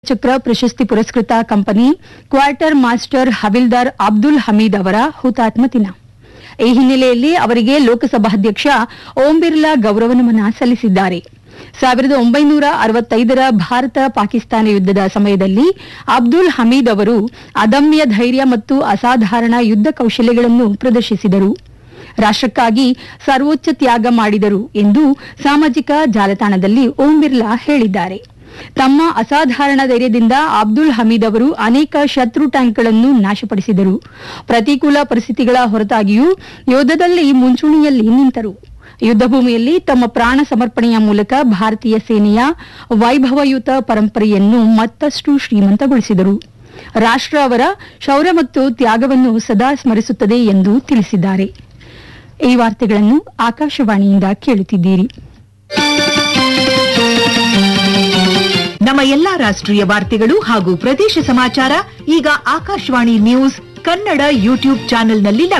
ಚಕ್ರ ಪ್ರಶಸ್ತಿ ಪುರಸ್ಕೃತ company quarter master havildar Abdul Hamid ಅವರ ಹುತಾತ್ಮ ದಿನ ಈ ಹಿನ್ನೆಲೆಯಲ್ಲಿ ಅವರಿಗೆ ಲೋಕಸಭಾಧ್ಯಕ್ಷ ಓಂ ಬಿರ್ಲಾ ಗೌರವ ನಮನ ಸಲ್ಲಿಸಿದ್ದಾರೆ ಸಾವಿರದ ಒಂಬೈನೂರ ಅರವತ್ತೈದರ ಭಾರತ ಪಾಕಿಸ್ತಾನ ಯುದ್ಧದ ಸಮಯದಲ್ಲಿ ಅಬ್ದುಲ್ ಹಮೀದ್ ಅವರು ಅದಮ್ಯ ಧೈರ್ಯ ಮತ್ತು ಅಸಾಧಾರಣ ಯುದ್ಧ ಕೌಶಲ್ಯಗಳನ್ನು ಪ್ರದರ್ಶಿಸಿದರು ರಾಷ್ಟ್ರಕ್ಕಾಗಿ ಸರ್ವೋಚ್ಚ ತ್ಯಾಗ ಮಾಡಿದರು ಎಂದು ಸಾಮಾಜಿಕ ಜಾಲತಾಣದಲ್ಲಿ ಓಂ ಬಿರ್ಲಾ ಹೇಳಿದ್ದಾರೆ ತಮ್ಮ ಅಸಾಧಾರಣ ಧೈರ್ಯದಿಂದ ಅಬ್ದುಲ್ ಹಮೀದ್ ಅವರು ಅನೇಕ ಶತ್ರು ಟ್ಯಾಂಕ್ಗಳನ್ನು ನಾಶಪಡಿಸಿದರು ಪ್ರತಿಕೂಲ ಪರಿಸ್ಥಿತಿಗಳ ಹೊರತಾಗಿಯೂ ಯೋಧದಲ್ಲಿ ಮುಂಚೂಣಿಯಲ್ಲಿ ನಿಂತರು ಯುದ್ಧ ಭೂಮಿಯಲ್ಲಿ ತಮ್ಮ ಪ್ರಾಣ ಸಮರ್ಪಣೆಯ ಮೂಲಕ ಭಾರತೀಯ ಸೇನೆಯ ವೈಭವಯುತ ಪರಂಪರೆಯನ್ನು ಮತ್ತಷ್ಟು ಶ್ರೀಮಂತಗೊಳಿಸಿದರು ರಾಷ್ಟ್ರ ಅವರ ಶೌರ್ಯ ಮತ್ತು ತ್ಯಾಗವನ್ನು ಸದಾ ಸ್ಮರಿಸುತ್ತದೆ ಎಂದು ತಿಳಿಸಿದ್ದಾರೆ ಈ ವಾರ್ತೆಗಳನ್ನು ಆಕಾಶವಾಣಿಯಿಂದ ಕೇಳುತ್ತಿದ್ದೀರಿ ನಮ್ಮ ಎಲ್ಲಾ ರಾಷ್ಟ್ರೀಯ ವಾರ್ತೆಗಳು ಹಾಗೂ ಪ್ರದೇಶ ಸಮಾಚಾರ ಈಗ ಆಕಾಶವಾಣಿ ನ್ಯೂಸ್ ಕನ್ನಡ ಯೂಟ್ಯೂಬ್ ಚಾನೆಲ್ನಲ್ಲಿ ಲಭ್ಯ